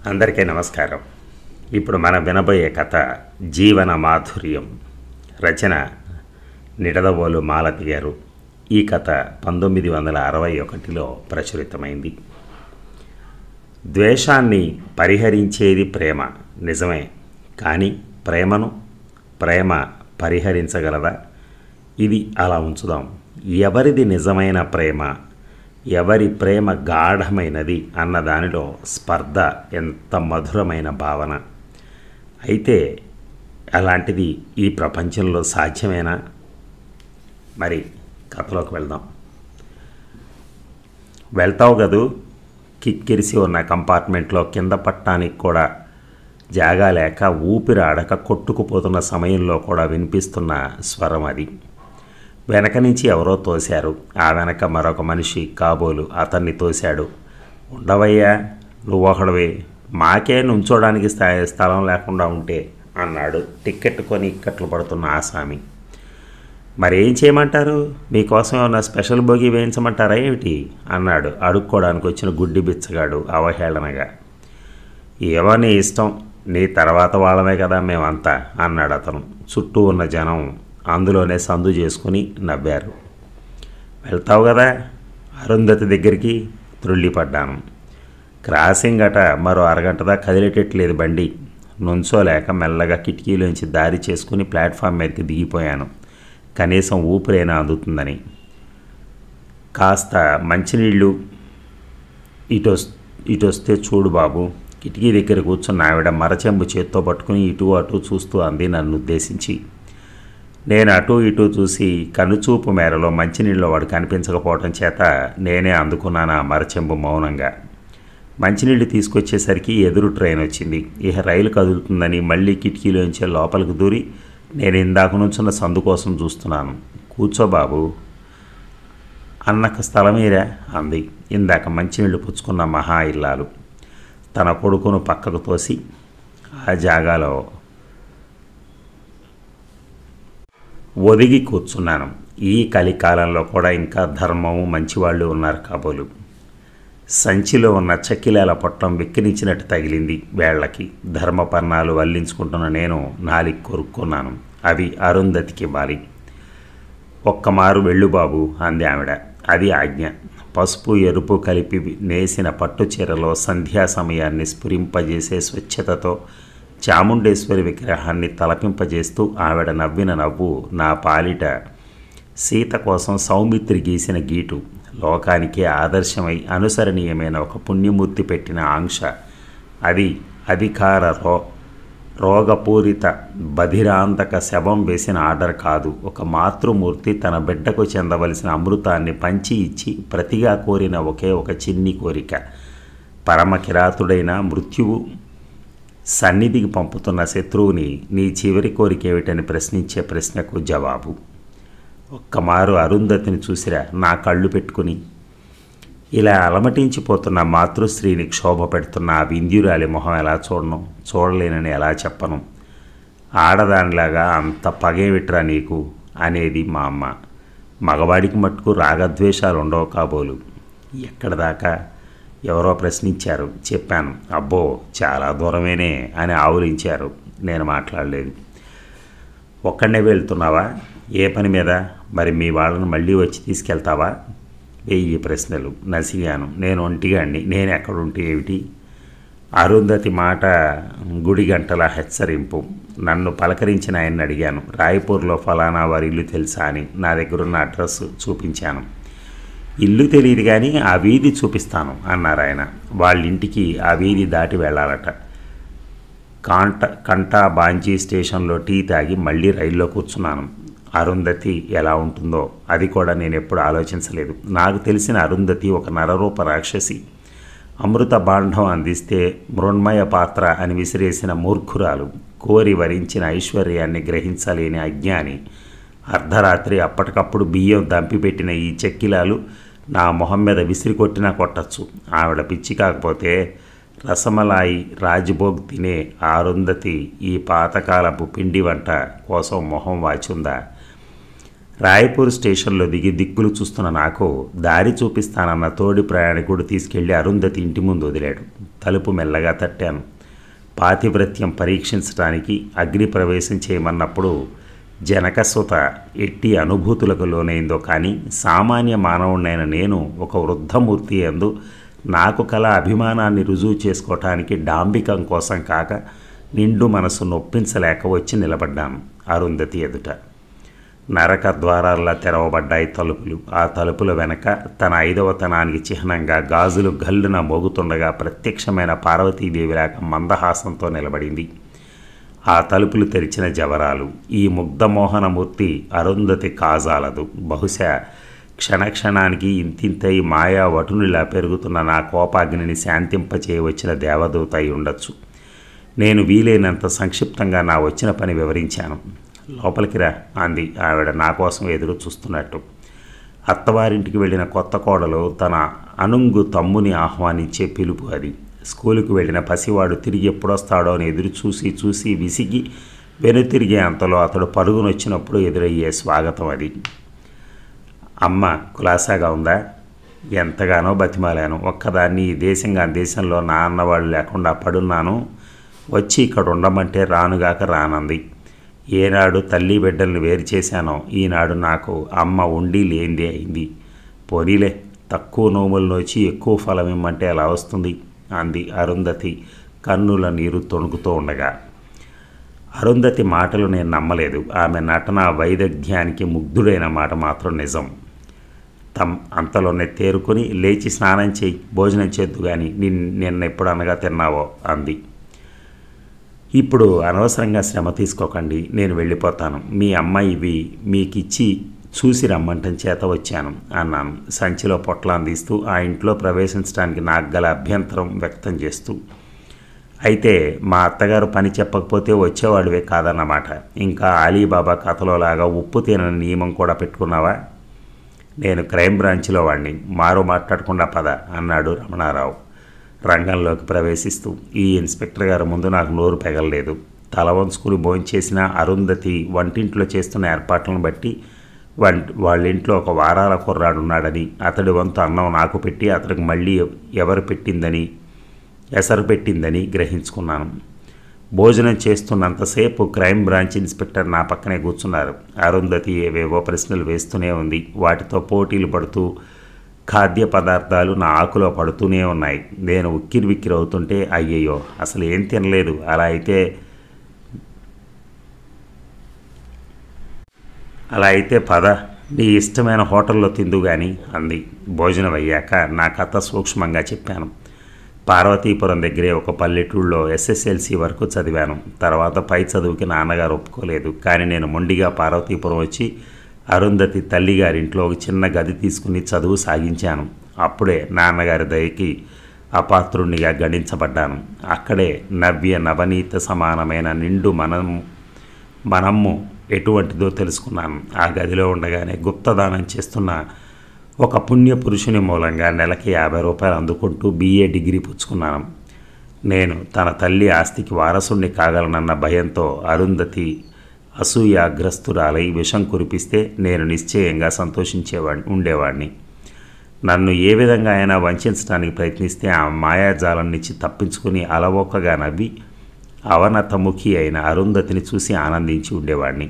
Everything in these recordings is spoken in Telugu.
అందరికీ నమస్కారం ఇప్పుడు మనం వినబోయే కథ జీవన మాధుర్యం రచన నిడదవోలు మాలతి గారు ఈ కథ పంతొమ్మిది వందల అరవై ఒకటిలో ప్రచురితమైంది ద్వేషాన్ని పరిహరించేది ప్రేమ నిజమే కానీ ప్రేమను ప్రేమ పరిహరించగలదా ఇది అలా ఉంచుదాం ఎవరిది నిజమైన ప్రేమ ఎవరి ప్రేమ గాఢమైనది అన్న దానిలో స్పర్ధ ఎంత మధురమైన భావన అయితే అలాంటిది ఈ ప్రపంచంలో సాధ్యమేనా మరి కథలోకి వెళ్దాం వెళ్తావు కదూ కిక్కిరిసి ఉన్న కంపార్ట్మెంట్లో కింద పట్టడానికి కూడా జాగా లేక ఊపిరి ఆడక కొట్టుకుపోతున్న సమయంలో కూడా వినిపిస్తున్న స్వరం అది వెనక నుంచి ఎవరో తోశారు ఆ వెనక మరొక మనిషి కాబోలు అతన్ని తోశాడు ఉండవయ్యా నువ్వొకడవే మాకే నుంచోడానికి స్థా స్థలం లేకుండా ఉంటే అన్నాడు టిక్కెట్ కొని ఇక్కట్లు పడుతున్న ఆసామి మరి ఏం చేయమంటారు మీకోసం ఏమన్నా స్పెషల్ బోగి వేయించమంటారా ఏమిటి అన్నాడు అడుక్కోవడానికి వచ్చిన గుడ్డి బిచ్చగాడు అవహేళనగా ఏమో నీ ఇష్టం నీ తర్వాత వాళ్ళమే కదా మేమంతా అన్నాడు అతను చుట్టూ ఉన్న జనం అందులోనే సందు చేసుకుని నవ్వారు వెళ్తావు కదా అరుంధతి దగ్గరికి త్రుళ్ళిపడ్డాను క్రాసింగ్ అట మరో అరగంటదా కదిలేటట్లేదు బండి నుంచోలేక మెల్లగా కిటికీలోంచి దారి చేసుకుని ప్లాట్ఫామ్ మీదకి దిగిపోయాను కనీసం ఊపిరైనా అందుతుందని కాస్త మంచినీళ్ళు ఇటు ఇటు వస్తే చూడు బాబు కిటికీ దగ్గర కూర్చున్న ఆవిడ మరచెంబు చేత్తో పట్టుకుని ఇటు అటు చూస్తూ అంది నన్ను ఉద్దేశించి నేను అటు ఇటు చూసి కనుచూపు మేరలో మంచినీళ్ళు వాడు కనిపించకపోవటం చేత నేనే అందుకున్నాను ఆ మరచెంబు మౌనంగా మంచినీళ్ళు తీసుకొచ్చేసరికి ఎదురు ట్రైన్ వచ్చింది ఇక రైలు కదులుతుందని మళ్ళీ కిటికీలోంచే లోపలికి దూరి నేను ఇందాక నుంచున్న సందు కోసం చూస్తున్నాను కూర్చో బాబు అన్నకు స్థలమేరా అంది ఇందాక మంచినీళ్ళు పుచ్చుకున్న మహా ఇల్లాలు తన కొడుకును పక్కకు తోసి ఆ జాగాలో ఒదిగి కూర్చున్నాను ఈ కలికాలంలో కూడా ఇంకా ధర్మము మంచివాళ్ళు ఉన్నారు కాబోలు సంచిలో ఉన్న చక్కిలాల పొట్టం వెక్కిరించినట్టు తగిలింది వేళ్లకి ధర్మపర్ణాలు వల్లించుకుంటున్న నేను నాలికి కొరుక్కున్నాను అవి అరుంధతికి బాలి ఒక్కమారు వెళ్ళు బాబు అంది ఆవిడ అది ఆజ్ఞ పసుపు ఎరుపు కలిపి నేసిన పట్టు చీరలో సంధ్యా సమయాన్ని స్ఫురింపజేసే స్వచ్ఛతతో చాముండేశ్వరి విగ్రహాన్ని తలపింపజేస్తూ ఆవిడ నవ్విన నవ్వు నా పాలిట సీత కోసం సౌమిత్రి గీసిన గీటు లోకానికే ఆదర్శమై అనుసరణీయమైన ఒక పుణ్యమూర్తి పెట్టిన ఆంక్ష అది అధికార రో రోగపూరిత బధిరాంతక శవం వేసిన ఆర్డర్ కాదు ఒక మాతృమూర్తి తన బిడ్డకు చెందవలసిన అమృతాన్ని పంచి ఇచ్చి ప్రతిగా కోరిన ఒకే ఒక చిన్ని కోరిక పరమ కిరాతుడైన మృత్యువు సన్నిధికి పంపుతున్న శత్రువుని నీ చివరి కోరిక ఏమిటని ప్రశ్నించే ప్రశ్నకు జవాబు ఒక్కమారు అరుంధతిని చూసిరా నా కళ్ళు పెట్టుకుని ఇలా అలమటించిపోతున్న మాతృశ్రీని క్షోభ పెడుతున్న ఆ వింధ్యురాలి మొహం ఎలా చూడను చూడలేనని ఎలా చెప్పను ఆడదానిలాగా అంత పగేమిట్రా నీకు అనేది మా అమ్మ మగవాడికి మట్టుకు రాగద్వేషాలు ఉండవు కాబోలు ఎక్కడ దాకా ఎవరో ప్రశ్నించారు చెప్పాను అబ్బో చాలా దూరమేనే అని ఆవులించారు నేను మాట్లాడలేదు ఒక్కడనే వెళ్తున్నావా ఏ పని మీద మరి మీ వాళ్ళని మళ్ళీ వచ్చి తీసుకెళ్తావా వెయ్యి ప్రశ్నలు నసిగాను నేను ఒంటిగాడిని నేను ఎక్కడుంటే ఏమిటి అరుంధతి మాట గుడి గంటల హెచ్చరింపు నన్ను పలకరించిన ఆయన్ని అడిగాను రాయపూర్లో ఫలానా వారి ఇల్లు తెలుసా అని నా దగ్గరున్న అడ్రస్ చూపించాను ఇల్లు తెలియదు కానీ ఆ వీధి చూపిస్తాను అన్నారు ఆయన వాళ్ళ ఇంటికి ఆ వీధి దాటి వెళ్ళాలట కాంట కంటా బాంజీ స్టేషన్లో టీ తాగి మళ్ళీ రైల్లో కూర్చున్నాను అరుంధతి ఎలా ఉంటుందో అది కూడా నేను ఎప్పుడు ఆలోచించలేదు నాకు తెలిసిన అరుంధతి ఒక నరరూప రాక్షసి అమృత బాండం అందిస్తే మృణ్మయ పాత్ర అని విసిరేసిన మూర్ఖురాలు కోరి వరించిన ఐశ్వర్యాన్ని గ్రహించలేని అజ్ఞాని అర్ధరాత్రి అప్పటికప్పుడు బియ్యం దంపిపెట్టిన ఈ చెక్కిలాలు నా మొహం మీద విసిరి కొట్టినా కొట్టచ్చు ఆవిడ పిచ్చి కాకపోతే రసమలాయి రాజ్భోగ్ తినే అరుంధతి ఈ పాతకాలపు పిండి వంట కోసం మొహం వాచుందా రాయపూర్ స్టేషన్లో దిగి దిక్కులు చూస్తున్న నాకు దారి చూపిస్తానన్న తోడి ప్రయాణికుడు తీసుకెళ్లి అరుంధతి ఇంటి ముందు వదిలాడు తలుపు మెల్లగా తట్టాను పాతివ్రత్యం పరీక్షించడానికి అగ్ని ప్రవేశం చేయమన్నప్పుడు జనకసుత ఎట్టి అనుభూతులకు లోనైందో కానీ సామాన్య మానవుడైన నేను ఒక వృద్ధమూర్తి ఎందు నాకు కల అభిమానాన్ని రుజువు చేసుకోవటానికి డాంబికం కోసం కాక నిండు మనసు నొప్పించలేక వచ్చి నిలబడ్డాను అరుంధతి ఎదుట నరక ద్వారాల్లా తెరవబడ్డాయి తలుపులు ఆ తలుపుల వెనక తన ఐదవ తనానికి చిహ్నంగా గాజులు గల్లున మోగుతుండగా ప్రత్యక్షమైన పార్వతీదేవిలాగా మందహాసంతో నిలబడింది ఆ తలుపులు తెరిచిన జవరాలు ఈ ముగ్ధమోహనమూర్తి అరుంధతి కాజాలదు బహుశా క్షణక్షణానికి ఇంతింతై మాయా వటునిలా పెరుగుతున్న నా కోపాగ్నిని శాంతింపచేయవచ్చిన దేవదూత అయి ఉండొచ్చు నేను వీలైనంత సంక్షిప్తంగా నా వచ్చిన పని వివరించాను లోపలికి రా అంది ఆవిడ నా కోసం ఎదురు చూస్తున్నట్టు అత్తవారింటికి వెళ్ళిన కొత్త కోడలు తన అనుంగు తమ్ముని ఆహ్వానించే పిలుపు అది స్కూలుకు వెళ్ళిన పసివాడు తిరిగి ఎప్పుడొస్తాడో అని ఎదురు చూసి చూసి విసిగి వెనుతిరిగే అంతలో అతడు పరుగునొచ్చినప్పుడు ఎదురయ్యే స్వాగతం అది అమ్మ కులాసాగా ఉందా ఎంతగానో బతిమాలాను ఒక్కదాన్ని ఈ దేశంగా దేశంలో నా అన్నవాళ్ళు లేకుండా పడున్నాను వచ్చి ఇక్కడ ఉండమంటే రానుగాక రానంది ఏనాడు తల్లి బిడ్డల్ని వేరు చేశానో ఈనాడు నాకు అమ్మ ఉండి లేనిదే అయింది పోనీలే తక్కువ నోములు నోచి ఎక్కువ ఫలం ఇమ్మంటే ఎలా వస్తుంది అంది అరుంధతి కన్నుల నీరు తొణుకుతూ ఉండగా అరుంధతి మాటలు నేను నమ్మలేదు ఆమె నటన వైదగ్ధ్యానికి ముగ్ధుడైన మాట మాత్రం నిజం తమ్ అంతలోనే తేరుకొని లేచి స్నానం చేయి భోజనం చేద్దు కానీ నిన్ నిన్న ఎప్పుడు అనగా తిన్నావో అంది ఇప్పుడు అనవసరంగా శ్రమ తీసుకోకండి నేను వెళ్ళిపోతాను మీ అమ్మాయి ఇవి మీకిచ్చి చూసి రమ్మంటం చేత వచ్చాను అన్నాను సంచిలో పొట్ల అందిస్తూ ఆ ఇంట్లో ప్రవేశించడానికి నాకు గల అభ్యంతరం వ్యక్తం చేస్తూ అయితే మా అత్తగారు పని చెప్పకపోతే వచ్చేవాడివే కాదన్నమాట ఇంకా అలీబాబా కథలో లాగా ఉప్పు తినని నియమం కూడా పెట్టుకున్నావా నేను క్రైమ్ బ్రాంచ్లో వాడిని మారు మాట్లాడకుండా పద అన్నాడు రమణారావు రంగంలోకి ప్రవేశిస్తూ ఈ ఇన్స్పెక్టర్ గారి ముందు నాకు నోరు పెగలలేదు తల వంచుకుని భోంచేసిన అరుంధతి వంటింట్లో చేస్తున్న ఏర్పాట్లను బట్టి వం వాళ్ళ ఇంట్లో ఒక వారాల కుర్రాడు ఉన్నాడని అతడి వంతు అన్నం నాకు పెట్టి అతడికి మళ్ళీ ఎవరు పెట్టిందని ఎసరు పెట్టిందని గ్రహించుకున్నాను భోజనం చేస్తున్నంతసేపు క్రైమ్ బ్రాంచ్ ఇన్స్పెక్టర్ నా పక్కనే కూర్చున్నారు అరుంధతి ఏవేవో ప్రశ్నలు వేస్తూనే ఉంది వాటితో పోటీలు పడుతూ ఖాద్య పదార్థాలు నా ఆకులో పడుతూనే ఉన్నాయి నేను ఉక్కిరి విక్కిరి అవుతుంటే అయ్యయ్యో అసలు ఏం తినలేదు అలా అయితే అలా అయితే పద నీ ఇష్టమైన హోటల్లో తిందు కానీ అంది భోజనం అయ్యాక నా కథ సూక్ష్మంగా చెప్పాను పార్వతీపురం దగ్గరే ఒక పల్లెటూళ్ళలో ఎస్ఎస్ఎల్సి వరకు చదివాను తర్వాత పై చదువుకి నాన్నగారు ఒప్పుకోలేదు కానీ నేను మొండిగా పార్వతీపురం వచ్చి అరుంధతి తల్లిగారింట్లో ఒక చిన్న గది తీసుకుని చదువు సాగించాను అప్పుడే నాన్నగారి దయకి అపాత్రుణ్ణిగా గణించబడ్డాను అక్కడే నవ్య నవనీత సమానమైన నిండు మనం మనమ్ము ఎటువంటిదో తెలుసుకున్నాను ఆ గదిలో ఉండగానే గుప్తదానం చేస్తున్న ఒక పుణ్య పురుషుని మూలంగా నెలకి యాభై రూపాయలు అందుకుంటూ బీఏ డిగ్రీ పుచ్చుకున్నాను నేను తన తల్లి ఆస్తికి వారసుణ్ణి కాగలనన్న భయంతో అరుంధతి అసూయాగ్రస్తురాలై విషం కురిపిస్తే నేను నిశ్చయంగా సంతోషించేవాడిని ఉండేవాడిని నన్ను ఏ విధంగా అయినా వంచడానికి ప్రయత్నిస్తే ఆ మాయాజాలం నుంచి తప్పించుకుని అలవోకగా నవ్వి అవనతముఖి అయిన అరుంధతిని చూసి ఆనందించి ఉండేవాడిని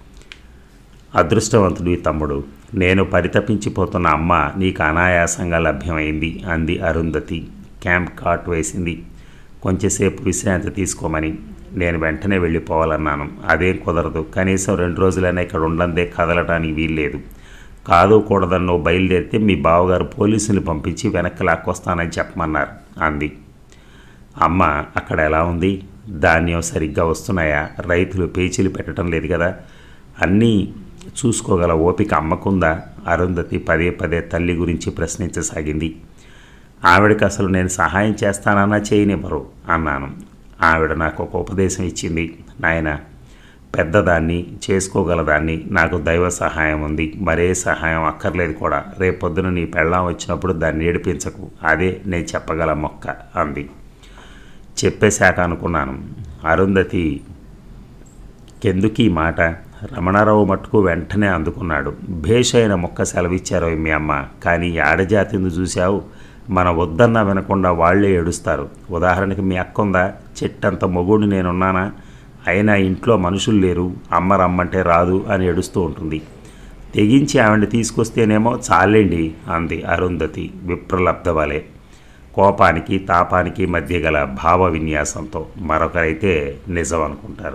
అదృష్టవంతుడి తమ్ముడు నేను పరితపించిపోతున్న అమ్మ నీకు అనాయాసంగా లభ్యమైంది అంది అరుంధతి క్యాంప్ కాట్ వేసింది కొంచెంసేపు విశ్రాంతి తీసుకోమని నేను వెంటనే వెళ్ళిపోవాలన్నాను అదేం కుదరదు కనీసం రెండు రోజులైనా ఇక్కడ ఉండందే కదలటానికి వీల్లేదు కాదు కూడదని నువ్వు బయలుదేరితే మీ బావగారు పోలీసుని పంపించి వెనక్కి లాక్కొస్తానని చెప్పమన్నారు అంది అమ్మ అక్కడ ఎలా ఉంది ధాన్యం సరిగ్గా వస్తున్నాయా రైతులు పేచీలు పెట్టడం లేదు కదా అన్నీ చూసుకోగల ఓపిక అమ్మకుందా అరుంధతి పదే పదే తల్లి గురించి ప్రశ్నించసాగింది ఆవిడకి అసలు నేను సహాయం చేస్తానన్నా చేయనివ్వరు అన్నాను ఆవిడ నాకు ఒక ఉపదేశం ఇచ్చింది నాయన పెద్దదాన్ని చేసుకోగలదాన్ని నాకు దైవ సహాయం ఉంది మరే సహాయం అక్కర్లేదు కూడా రేపొద్దున నీ పెళ్ళాం వచ్చినప్పుడు దాన్ని ఏడిపించకు అదే నేను చెప్పగల మొక్క అంది చెప్పేశాక అనుకున్నాను అరుంధతి కెందుకు ఈ మాట రమణారావు మట్టుకు వెంటనే అందుకున్నాడు భేషైన మొక్క సెలవిచ్చారు మీ అమ్మ కానీ ఆడజాతిని చూశావు మన వద్దన్న వినకుండా వాళ్లే ఏడుస్తారు ఉదాహరణకి మీ అక్క ఉందా చెట్టంత మొగుడు నేనున్నానా అయినా ఇంట్లో మనుషులు లేరు అమ్మ రమ్మంటే రాదు అని ఏడుస్తూ ఉంటుంది తెగించి ఆవిడ తీసుకొస్తేనేమో చాలేండి అంది అరుంధతి విప్రలబ్ధ వలె కోపానికి తాపానికి మధ్య గల భావ విన్యాసంతో మరొకరైతే నిజం అనుకుంటారు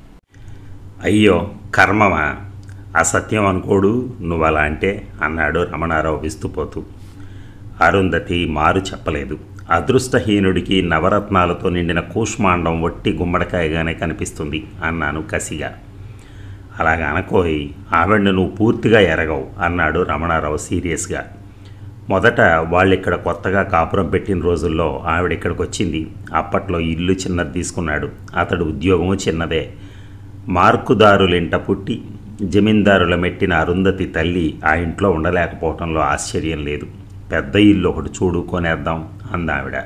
అయ్యో కర్మమా అసత్యం అనుకోడు నువ్వు అలా అంటే అన్నాడు రమణారావు విస్తుపోతూ అరుంధతి మారు చెప్పలేదు అదృష్టహీనుడికి నవరత్నాలతో నిండిన కూష్మాండం వట్టి గుమ్మడికాయగానే కనిపిస్తుంది అన్నాను కసిగా అలాగ అనకోయి ఆవిడ్ని నువ్వు పూర్తిగా ఎరగవు అన్నాడు రమణారావు సీరియస్గా మొదట వాళ్ళు ఇక్కడ కొత్తగా కాపురం పెట్టిన రోజుల్లో ఆవిడ ఇక్కడికి వచ్చింది అప్పట్లో ఇల్లు చిన్నది తీసుకున్నాడు అతడు ఉద్యోగము చిన్నదే మార్కుదారులింట పుట్టి జమీందారుల మెట్టిన అరుంధతి తల్లి ఆ ఇంట్లో ఉండలేకపోవటంలో ఆశ్చర్యం లేదు పెద్ద ఇల్లు ఒకటి చూడు కొనేద్దాం అందావిడ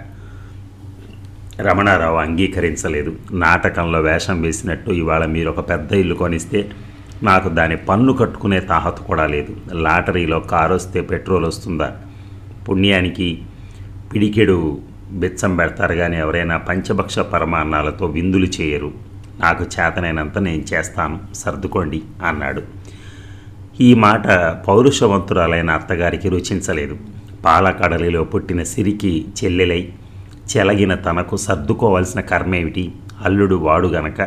రమణారావు అంగీకరించలేదు నాటకంలో వేషం వేసినట్టు ఇవాళ మీరు ఒక పెద్ద ఇల్లు కొనిస్తే నాకు దాని పన్ను కట్టుకునే తాహతు కూడా లేదు లాటరీలో కారు వస్తే పెట్రోల్ వస్తుందా పుణ్యానికి పిడికెడు బిచ్చం పెడతారు కానీ ఎవరైనా పంచభక్ష పరమాన్నాలతో విందులు చేయరు నాకు చేతనైనంత నేను చేస్తాను సర్దుకోండి అన్నాడు ఈ మాట పౌరుషవంతురాలైన అత్తగారికి రుచించలేదు పాలకడలిలో పుట్టిన సిరికి చెల్లెలై చెలగిన తనకు సర్దుకోవలసిన కర్మేమిటి అల్లుడు వాడు గనక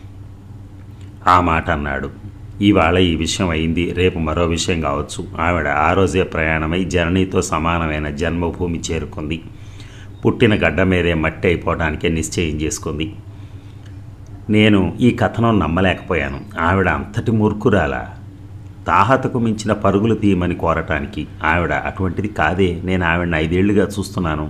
ఆ మాట అన్నాడు ఇవాళ ఈ విషయం అయింది రేపు మరో విషయం కావచ్చు ఆవిడ ఆ రోజే ప్రయాణమై జననీతో సమానమైన జన్మభూమి చేరుకుంది పుట్టిన గడ్డ మీదే మట్టి అయిపోవడానికే నిశ్చయం చేసుకుంది నేను ఈ కథనం నమ్మలేకపోయాను ఆవిడ అంతటి మూర్ఖురాల తాహతకు మించిన పరుగులు తీయమని కోరటానికి ఆవిడ అటువంటిది కాదే నేను ఆవిడని ఐదేళ్లుగా చూస్తున్నాను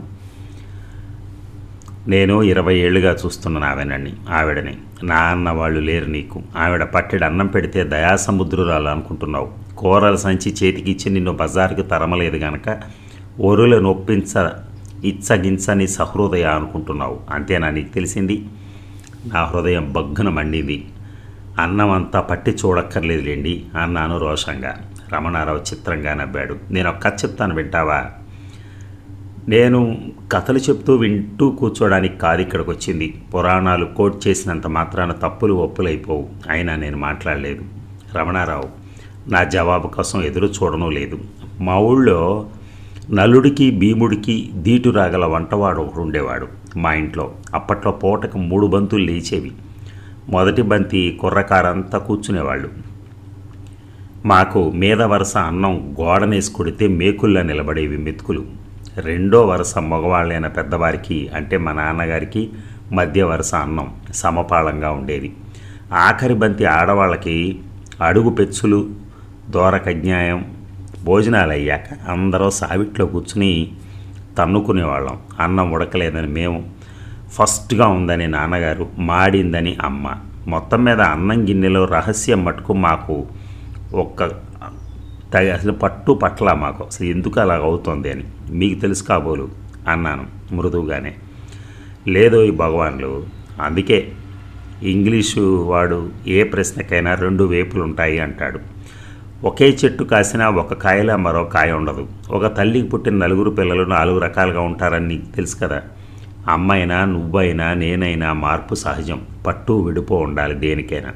నేను ఇరవై ఏళ్ళుగా చూస్తున్నాను ఆవిడని ఆవిడని నా అన్న వాళ్ళు లేరు నీకు ఆవిడ పట్టెడు అన్నం పెడితే దయాసముద్రురాలు అనుకుంటున్నావు కూరల సంచి చేతికిచ్చి నిన్ను బజారుకి తరమలేదు గనక ఒరుల నొప్పించ ఇచ్చగించని సహృదయ అనుకుంటున్నావు అంతేనా నీకు తెలిసింది నా హృదయం బగ్గున మండింది అన్నం అంతా పట్టి చూడక్కర్లేదులేండి అన్నాను రోషంగా రమణారావు చిత్రంగా నవ్వాడు నేను ఒక కథ చెప్తాను వింటావా నేను కథలు చెప్తూ వింటూ కూర్చోడానికి కాదు ఇక్కడికి వచ్చింది పురాణాలు కోట్ చేసినంత మాత్రాన తప్పులు ఒప్పులైపోవు అయినా నేను మాట్లాడలేదు రమణారావు నా జవాబు కోసం ఎదురు చూడడం లేదు మా ఊళ్ళో నలుడికి భీముడికి దీటు రాగల వంటవాడు ఒకడు ఉండేవాడు మా ఇంట్లో అప్పట్లో పూటకు మూడు బంతులు లేచేవి మొదటి బంతి కుర్రకారంతా కూర్చునేవాళ్ళు మాకు మీద వరుస అన్నం గోడనేసి కొడితే మేకుల్లా నిలబడేవి మెతుకులు రెండో వరుస మగవాళ్ళైన పెద్దవారికి అంటే మా నాన్నగారికి మధ్య వరుస అన్నం సమపాళంగా ఉండేది ఆఖరి బంతి ఆడవాళ్ళకి అడుగు పెచ్చులు దూరకజ్ఞాయం భోజనాలు అయ్యాక అందరూ సావిట్లో కూర్చుని తన్నుకునేవాళ్ళం అన్నం ఉడకలేదని మేము ఫస్ట్గా ఉందని నాన్నగారు మాడిందని అమ్మ మొత్తం మీద అన్నం గిన్నెలో రహస్యం మటుకు మాకు ఒక్క తగ అసలు పట్టు పట్ల మాకు అసలు ఎందుకు అలా అవుతుంది అని మీకు తెలుసు కాబోలు అన్నాను మృదువుగానే లేదో ఈ భగవాన్లు అందుకే ఇంగ్లీషు వాడు ఏ ప్రశ్నకైనా రెండు వేపులు ఉంటాయి అంటాడు ఒకే చెట్టు కాసినా ఒక కాయలా మరో కాయ ఉండదు ఒక తల్లికి పుట్టిన నలుగురు పిల్లలు నాలుగు రకాలుగా ఉంటారని నీకు తెలుసు కదా అమ్మైనా నువ్వైనా నేనైనా మార్పు సహజం పట్టు విడిపో ఉండాలి దేనికైనా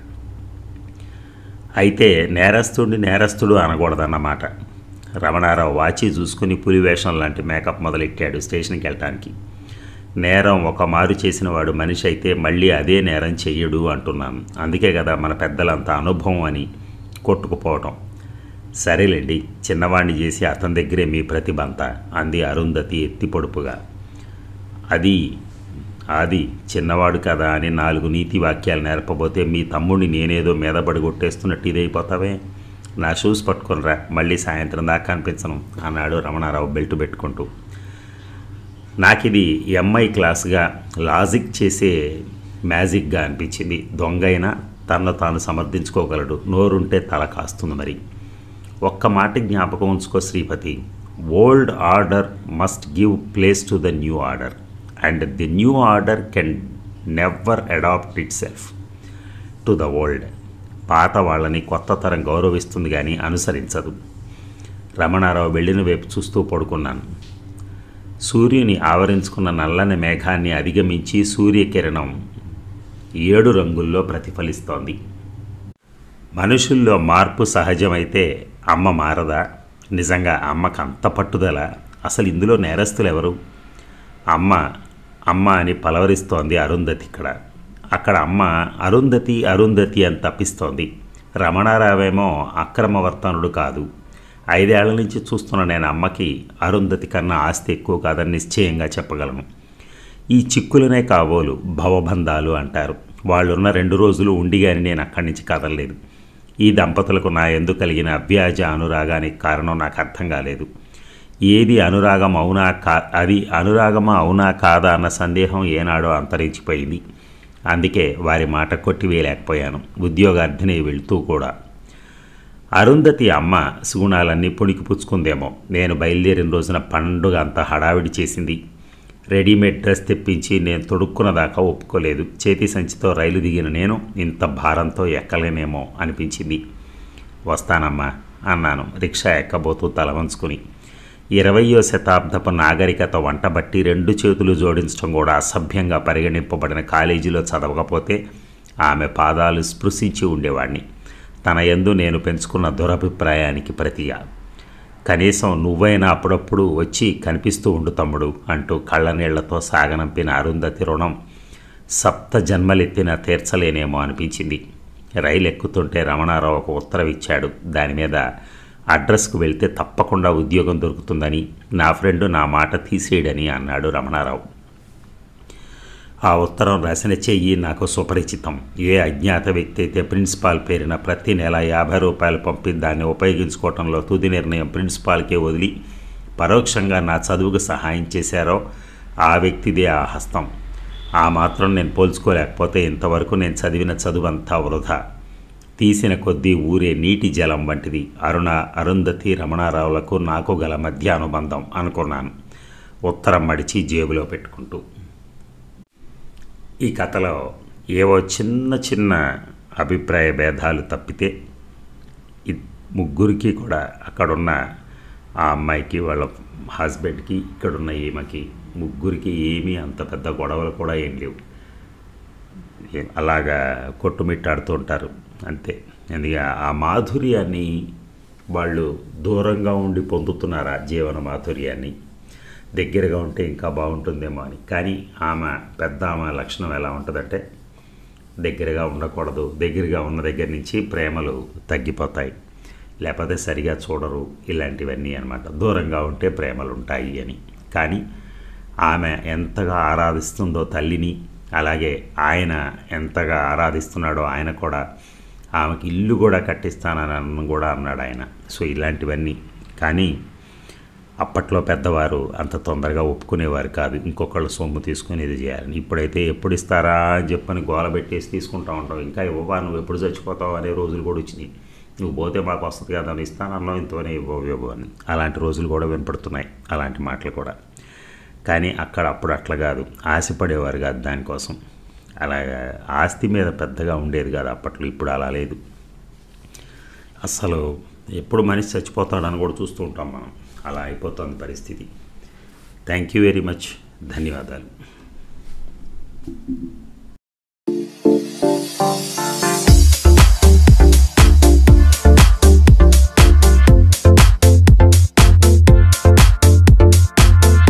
అయితే నేరస్తుడిని నేరస్తుడు అనకూడదన్నమాట రమణారావు వాచి చూసుకుని పులివేషం లాంటి మేకప్ మొదలెట్టాడు స్టేషన్కి వెళ్ళటానికి నేరం ఒక మారు చేసిన వాడు మనిషి అయితే మళ్ళీ అదే నేరం చెయ్యడు అంటున్నాను అందుకే కదా మన పెద్దలంత అనుభవం అని కొట్టుకుపోవటం సరేలేండి చిన్నవాణ్ణి చేసి అతని దగ్గరే మీ ప్రతిభ అంతా అంది అరుంధతి ఎత్తి పొడుపుగా అది అది చిన్నవాడు కదా అని నాలుగు నీతి వాక్యాలు నేర్పబోతే మీ తమ్ముడిని నేనేదో మీదపడి కొట్టేస్తున్నట్టు ఇదైపోతావే నా షూస్ పట్టుకొనిరా మళ్ళీ సాయంత్రం దాకా కనిపించను అన్నాడు రమణారావు బెల్ట్ పెట్టుకుంటూ నాకు ఇది ఎంఐ క్లాస్గా లాజిక్ చేసే మ్యాజిక్గా అనిపించింది దొంగ అయినా తనను తాను సమర్థించుకోగలడు నోరుంటే తల కాస్తుంది మరి ఒక్క మాట జ్ఞాపకం ఉంచుకో Sripati old order must give place to the new order and the new order can never adapt itself to the old పాత వాళ్ళని కొత్త తరం గౌరవిస్తుంది కానీ అనుసరించదు రమణారావు వెళ్ళిన వైపు చూస్తూ పడుకున్నాను సూర్యుని ఆవరించుకున్న నల్లని మేఘాన్ని అధిగమించి సూర్యకిరణం ఏడు రంగుల్లో ప్రతిఫలిస్తోంది మనుషుల్లో మార్పు సహజమైతే అమ్మ మారదా నిజంగా అమ్మకు అంత పట్టుదల అసలు ఇందులో నేరస్తులు ఎవరు అమ్మ అమ్మ అని పలవరిస్తోంది అరుంధతి ఇక్కడ అక్కడ అమ్మ అరుంధతి అరుంధతి అని తప్పిస్తోంది రమణారావేమో అక్రమవర్తనుడు కాదు ఐదేళ్ల నుంచి చూస్తున్న నేను అమ్మకి అరుంధతి కన్నా ఆస్తి ఎక్కువ కాదని నిశ్చయంగా చెప్పగలను ఈ చిక్కులనే కాబోలు భవబంధాలు అంటారు వాళ్ళున్న రెండు రోజులు ఉండి కానీ నేను అక్కడి నుంచి కదలలేదు ఈ దంపతులకు నా ఎందు కలిగిన అవ్యాజ అనురాగానికి కారణం నాకు అర్థం కాలేదు ఏది అనురాగం అవునా కా అది అనురాగమా అవునా కాదా అన్న సందేహం ఏనాడో అంతరించిపోయింది అందుకే వారి మాట కొట్టి వేయలేకపోయాను ఉద్యోగార్థిని వెళ్తూ కూడా అరుంధతి అమ్మ సుగుణాలన్నీ పుణికి పుచ్చుకుందేమో నేను బయలుదేరిన రోజున పండుగ అంత హడావిడి చేసింది రెడీమేడ్ డ్రెస్ తెప్పించి నేను తొడుక్కున్న దాకా ఒప్పుకోలేదు చేతి సంచితో రైలు దిగిన నేను ఇంత భారంతో ఎక్కలేనేమో అనిపించింది వస్తానమ్మా అన్నాను రిక్షా ఎక్కబోతూ తల వంచుకుని ఇరవయో శతాబ్దపు నాగరికత వంటబట్టి రెండు చేతులు జోడించడం కూడా అసభ్యంగా పరిగణింపబడిన కాలేజీలో చదవకపోతే ఆమె పాదాలు స్పృశించి ఉండేవాణ్ణి తన యందు నేను పెంచుకున్న దురభిప్రాయానికి ప్రతిగా కనీసం నువ్వైనా అప్పుడప్పుడు వచ్చి కనిపిస్తూ ఉండు తమ్ముడు అంటూ కళ్ళనీళ్లతో సాగనంపిన అరుంధతి రుణం సప్త జన్మలెత్తిన తీర్చలేనేమో అనిపించింది రైలు ఎక్కుతుంటే రమణారావు ఒక ఉత్తరం ఇచ్చాడు దాని మీద అడ్రస్కు వెళ్తే తప్పకుండా ఉద్యోగం దొరుకుతుందని నా ఫ్రెండ్ నా మాట తీసేయడని అన్నాడు రమణారావు ఆ ఉత్తరం రాసిన చెయ్యి నాకు సుపరిచితం ఏ అజ్ఞాత వ్యక్తి అయితే ప్రిన్సిపాల్ పేరున ప్రతి నెల యాభై రూపాయలు పంపి దాన్ని ఉపయోగించుకోవటంలో తుది నిర్ణయం ప్రిన్సిపాల్కే వదిలి పరోక్షంగా నా చదువుకు సహాయం చేశారో ఆ వ్యక్తిదే ఆ హస్తం ఆ మాత్రం నేను పోల్చుకోలేకపోతే ఇంతవరకు నేను చదివిన చదువంతా వృధా తీసిన కొద్దీ ఊరే నీటి జలం వంటిది అరుణ అరుంధతి రమణారావులకు నాకు గల మధ్య అనుబంధం అనుకున్నాను ఉత్తరం మడిచి జేబులో పెట్టుకుంటూ ఈ కథలో ఏవో చిన్న చిన్న అభిప్రాయ భేదాలు తప్పితే ఈ ముగ్గురికి కూడా అక్కడున్న ఆ అమ్మాయికి వాళ్ళ హస్బెండ్కి ఇక్కడున్న ఈమెకి ముగ్గురికి ఏమీ అంత పెద్ద గొడవలు కూడా ఏం లేవు ఏ- అలాగా కొట్టుమిట్టాడుతూ ఉంటారు అంతే ఎందుకంటే ఆ మాధుర్యాన్ని వాళ్ళు దూరంగా ఉండి పొందుతున్నారు ఆ జీవన మాధుర్యాన్ని దగ్గరగా ఉంటే ఇంకా బాగుంటుందేమో అని కానీ ఆమె పెద్ద ఆమె లక్షణం ఎలా ఉంటుందంటే దగ్గరగా ఉండకూడదు దగ్గరగా ఉన్న దగ్గర నుంచి ప్రేమలు తగ్గిపోతాయి లేకపోతే సరిగా చూడరు ఇలాంటివన్నీ అన్నమాట దూరంగా ఉంటే ప్రేమలు ఉంటాయి అని కానీ ఆమె ఎంతగా ఆరాధిస్తుందో తల్లిని అలాగే ఆయన ఎంతగా ఆరాధిస్తున్నాడో ఆయన కూడా ఆమెకి ఇల్లు కూడా కట్టిస్తానని అన్న కూడా అన్నాడు ఆయన సో ఇలాంటివన్నీ కానీ అప్పట్లో పెద్దవారు అంత తొందరగా ఒప్పుకునేవారు కాదు ఇంకొకళ్ళు సొమ్ము తీసుకుని ఇది చేయాలని ఇప్పుడైతే ఎప్పుడు ఇస్తారా అని చెప్పని గోల పెట్టేసి తీసుకుంటా ఉంటావు ఇంకా ఇవ్వవా నువ్వు ఎప్పుడు చచ్చిపోతావు అనే రోజులు కూడా వచ్చినాయి నువ్వు పోతే మాకు వస్తుంది కదా అని ఇస్తాను అన్నం ఇంతనే ఇవ్వవు ఇవ్వవు అని అలాంటి రోజులు కూడా వినపడుతున్నాయి అలాంటి మాటలు కూడా కానీ అక్కడ అప్పుడు అట్లా కాదు ఆశపడేవారు కాదు దానికోసం అలాగా ఆస్తి మీద పెద్దగా ఉండేది కాదు అప్పట్లో ఇప్పుడు అలా లేదు అసలు ఎప్పుడు మనిషి చచ్చిపోతాడని కూడా చూస్తూ ఉంటాం మనం అలా అయిపోతుంది పరిస్థితి థ్యాంక్ యూ వెరీ మచ్ ధన్యవాదాలు